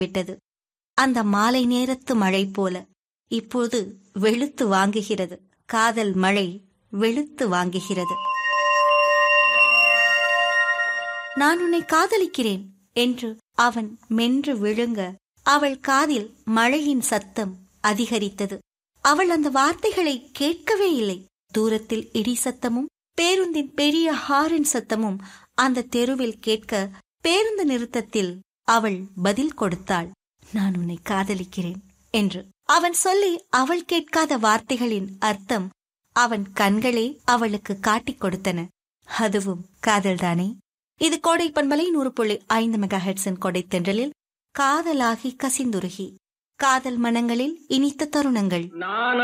விட்டது அந்த மாலை நேரத்து மழை போல இப்போது வெளுத்து வாங்குகிறது காதல் மழை வெளுத்து வாங்குகிறது நான் உன்னை காதலிக்கிறேன் என்று அவன் மென்று விழுங்க அவள் காதில் மழையின் சத்தம் அதிகரித்தது அவள் அந்த வார்த்தைகளை கேட்கவே இல்லை தூரத்தில் இடி சத்தமும் பேருந்தின் பெரிய ஹாரன் சத்தமும் அந்த தெருவில் கேட்க பேருந்து நிறுத்தத்தில் அவள் பதில் கொடுத்தாள் நான் உன்னை காதலிக்கிறேன் என்று அவன் சொல்லி அவள் கேட்காத வார்த்தைகளின் அர்த்தம் அவன் கண்களே அவளுக்கு காட்டிக் கொடுத்தன அதுவும் காதல்தானே இது கோடை பண்பலை நூறு புள்ளி ஐந்து மெகா ஹெட்ஸின் கொடை தென்றலில் காதலாகி கசிந்துருகி காதல் மனங்களில் இனித்த தருணங்கள் நான்